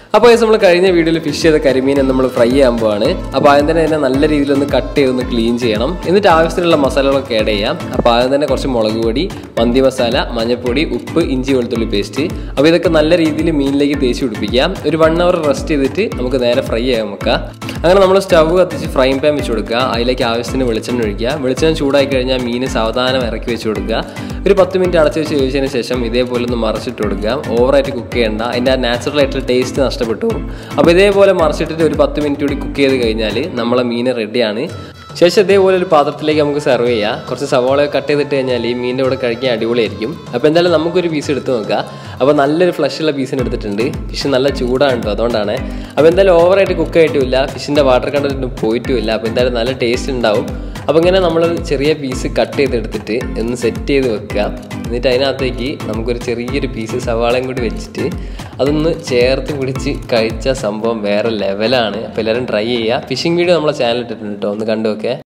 അപ്പോൾ നമ്മൾ കഴിഞ്ഞ വീഡിയോയിൽ ഫിഷ് ചെയ്ത കരിമീനെ നമ്മൾ ഫ്രൈ ചെയ്യാൻ പോവാണ് അപ്പോൾ ആദ്യം തന്നെ തന്നെ നല്ല രീതിയിൽ ഒന്ന് കട്ട് ചെയ്ത് ഒന്ന് ക്ലീൻ ചെയ്യണം എന്നിട്ട് ആവശ്യത്തിനുള്ള മസാലകളൊക്കെ ആഡ് ചെയ്യാം അപ്പോൾ ആദ്യം തന്നെ കുറച്ച് മുളക് പൊടി മന്തി മസാല മഞ്ഞൾപ്പൊടി ഉപ്പ് ഇഞ്ചി വെളുത്തുള്ളി പേസ്റ്റ് അപ്പോൾ ഇതൊക്കെ നല്ല രീതിയിൽ മീനിലേക്ക് തേച്ച് പിടിപ്പിക്കാം ഒരു വൺ അവർ റെസ്റ്റ് ചെയ്തിട്ട് നമുക്ക് നേരെ ഫ്രൈ ചെയ്യാൻ വെക്കാം അങ്ങനെ നമ്മൾ സ്റ്റവ് കത്തിച്ച് ഫ്രൈ പാൻ വെച്ച് കൊടുക്കുക അതിലേക്ക് ആവശ്യത്തിന് വെളിച്ചെണ്ണ ഒഴിക്കുക വെളിച്ചെണ്ണ ചൂടായി കഴിഞ്ഞാൽ മീൻ സാവധാനം ഇറക്കി വെച്ച് കൊടുക്കുക ഒരു പത്ത് മിനിറ്റ് അടച്ചു വെച്ച് ചോദിച്ചതിന് ശേഷം ഇതേപോലെ ഒന്ന് മറിച്ചിട്ട് കൊടുക്കുക ഓവറായിട്ട് കുക്ക് ചെയ്യേണ്ട അതിൻ്റെ ആ നാച്ചുറൽ ആയിട്ടുള്ള ടേസ്റ്റ് നഷ്ടപ്പെട്ടു പോകും അപ്പോൾ ഇതേപോലെ മറിച്ചിട്ടിട്ട് ഒരു പത്ത് മിനിറ്റ് കൂടി കുക്ക് ചെയ്ത് കഴിഞ്ഞാൽ നമ്മളെ മീൻ റെഡിയാണ് ശേഷം ഇതേപോലെ ഒരു പാത്രത്തിലേക്ക് നമുക്ക് സെർവ് ചെയ്യാം കുറച്ച് സവാള കട്ട് ചെയ്തിട്ട് കഴിഞ്ഞാൽ ഈ മീനിൻ്റെ കൂടെ കഴിക്കാൻ അടിപൊളിയായിരിക്കും അപ്പോൾ എന്തായാലും നമുക്കൊരു പീസ് എടുത്ത് നോക്കാം അപ്പോൾ നല്ലൊരു ഫ്ലഷുള്ള പീസിന് എടുത്തിട്ടുണ്ട് ഫിഷ് നല്ല ചൂടാണ് കേട്ടോ അതുകൊണ്ടാണ് അപ്പോൾ എന്തായാലും ഓവറായിട്ട് കുക്ക് ആയിട്ടുമില്ല ഫിഷിൻ്റെ വാട്ടർ കണ്ടന്റ് പോയിട്ടുമില്ല അപ്പോൾ എന്തായാലും നല്ല ടേസ്റ്റ് ഉണ്ടാവും അപ്പോൾ ഇങ്ങനെ നമ്മൾ ചെറിയ പീസ് കട്ട് ചെയ്തെടുത്തിട്ട് ഒന്ന് സെറ്റ് ചെയ്ത് വെക്കുക എന്നിട്ട് അതിനകത്തേക്ക് നമുക്കൊരു ചെറിയൊരു പീസ് സവാളയും കൂടി വെച്ചിട്ട് അതൊന്ന് ചേർത്ത് പിടിച്ച് കഴിച്ച സംഭവം വേറെ ലെവലാണ് അപ്പോൾ എല്ലാവരും ട്രൈ ചെയ്യുക ഫിഷിംഗ് വീഡിയോ നമ്മളെ ചാനൽ ഇട്ടിട്ടുണ്ട് കേട്ടോ ഒന്ന് കണ്ടു നോക്കേ